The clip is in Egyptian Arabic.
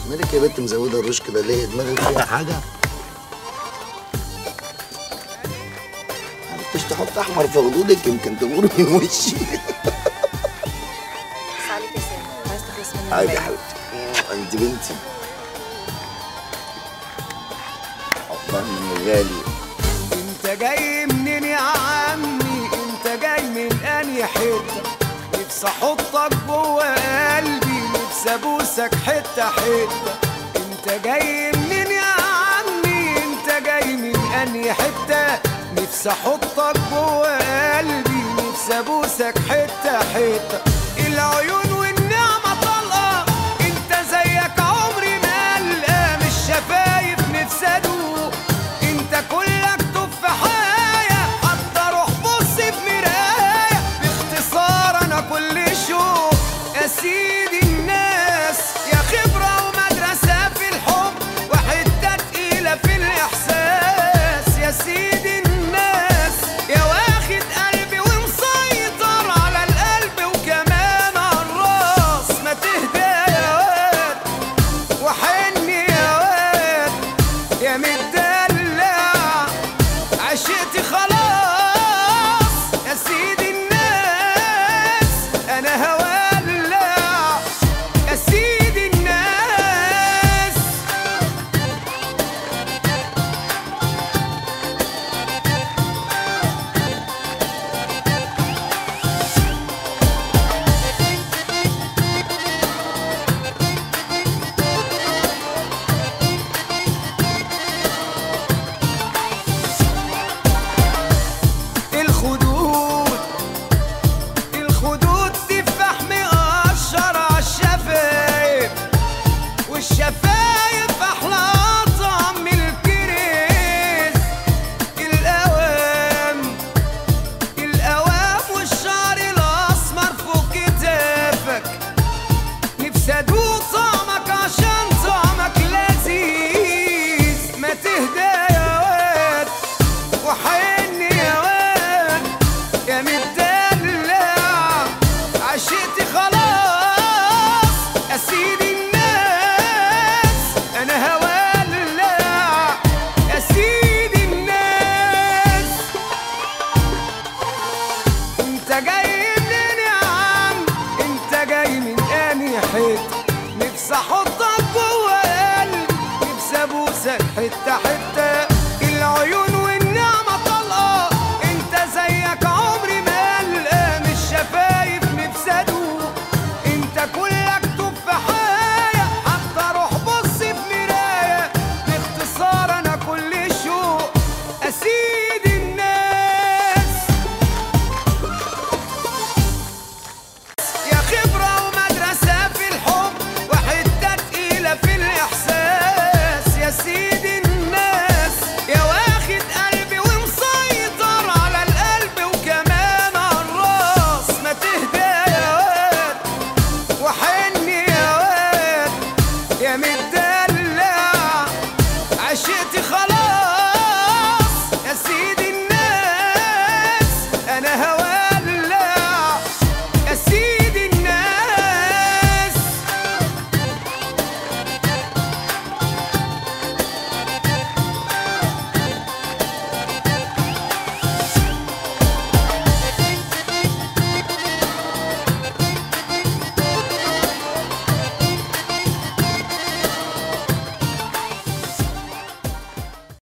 مالك يا بنت مزوده الروش كده ليه دماغك فيها حاجه معرفتش تحط احمر في خدودك يمكن تمر من وشي بس عليك يا سامي عايز تخلص مني عادي يا إزاي؟ حبيبتي انت بنتي عقبال من غالي انت جاي منين يا عمي انت جاي من انهي حته نفسي احطك جوه قلبي نفسي ابوسك حته حته انت جاي منين يا عمي انت جاي من انهي حته نفسي احطك جوه قلبي نفسي ابوسك حته حته العيون والنعمه طلقه انت زيك عمري ما القى مش شفايف نفسي ادوق انت كلك تفاحية حتى روح بص في مراية باختصار انا كل شوق يا سيدي الناس يا خبرة ومدرسة في الحب وحتة تقيلة في الإحساس يا سيدي الناس يا واخد قلبي ومسيطر على القلب وكمان على الراس ما تهدى يا واد وحني يا واد يا مدلع عشقتي خلاص يا سيدي الناس انا هولع يا سيدي الناس الخدود الخدود تفاح مقشر عالشفايف والشفايف احلى طعم الكريز الاوام الاوام والشعر الاسمر فوق كتافك نفسي ادوق طعمك عشان طعمك لذيذ ما تهدى يا واد وحني يا واد يا مدلع عشقتي خلاص يا سيدي الناس انا هولع يا سيدي الناس انت جاي منين يا عم انت جاي من انهي حته نفسي احطك جوه قلبي نفسي ابوسك حته حته العيون والنعمه طلقه انت زيك عمري ما القى مش شفايف نفسي ادوق انت كلك تفاحية حتى روح بص في مراية باختصار انا كل شوق اسيد الناس يا خبرة ومدرسة في الحب وحتة تقيلة في الإحساس يا سيدي الناس يا واخد قلبي ومسيطر على القلب وكمان على الراس ما تهدى يا واد وحني يا واد يا مدى